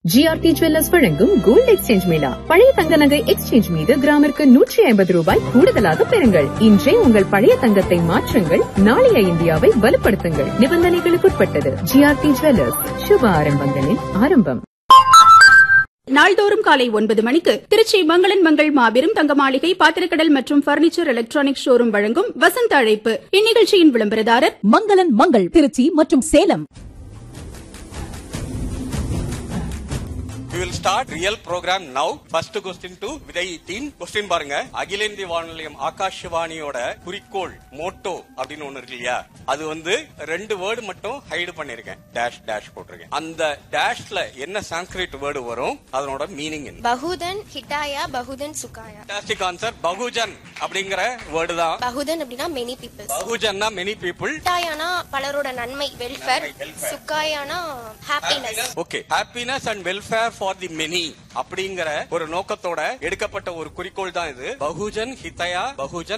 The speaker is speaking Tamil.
ஜிஆர்டி ஜுவல்லர்ஸ் வழங்கும் கோல்டு எக்ஸ்சேஞ்ச் மேளா பழைய தங்க நகை எக்ஸ்சேஞ்ச் மீது கிராமிற்கு நூற்றி ஐம்பது ரூபாய் கூடுதலாக பெறுங்கள் இன்றே உங்கள் பழைய தங்கத்தை மாற்றுங்கள் நாளைய இந்தியாவை வலுப்படுத்துங்கள் நிபந்தனைகளுக்குட்பட்டது ஜிஆர்டி ஜுவல்லர்ஸ் சுப ஆரம்பங்களின் ஆரம்பம் நாள்தோறும் காலை ஒன்பது மணிக்கு திருச்சி மங்களன் மங்கள் மாபெரும் தங்க மாளிகை பாத்திரக்கடல் மற்றும் பர்னிச்சர் எலக்ட்ரானிக் ஷோரூம் வழங்கும் வசந்த அழைப்பு இந்நிகழ்ச்சியின் விளம்பரதாரர் மங்களன் மங்கள் திருச்சி மற்றும் Salem We will start real program now. First question to விதை தீன் கொஸ்டின் பாருங்க அகில இந்திய வானொலியம் ஆகாஷவாணியோட குறிக்கோள் மோட்டோ அப்படின்னு ஒண்ணு இருக்கு இல்லையா அது வந்து ரெண்டு வேர்டு மட்டும் ஹைடு பண்ணிருக்கேன் டேஷ் டேஷ் போட்டிருக்கேன் அந்த டேஷ்ல என்ன சான்ஸ்கிரிட் வேர்டு வரும் அதனோட மீனிங் என்ன பகுதன் ஹிட்டாயா பகுதன் சுகாயா ஃபேண்டாஸ்டிக் ஆன்சர் பகுஜன் அப்படிங்கிற வேர்டு தான் பகுதன் அப்படின்னா மெனி பீப்புள்ஸ் பகுஜன்னா மெனி பீப்புள் ஹிட்டாயானா பலரோட நன்மை வெல்ஃபேர் சுகாயானா happiness okay happiness and welfare for the many அப்படிங்கிற ஒரு நோக்கத்தோட எடுக்கப்பட்ட ஒரு குறிக்கோள் தான் இது பகுஜன் ஹிதயா பகுஜன்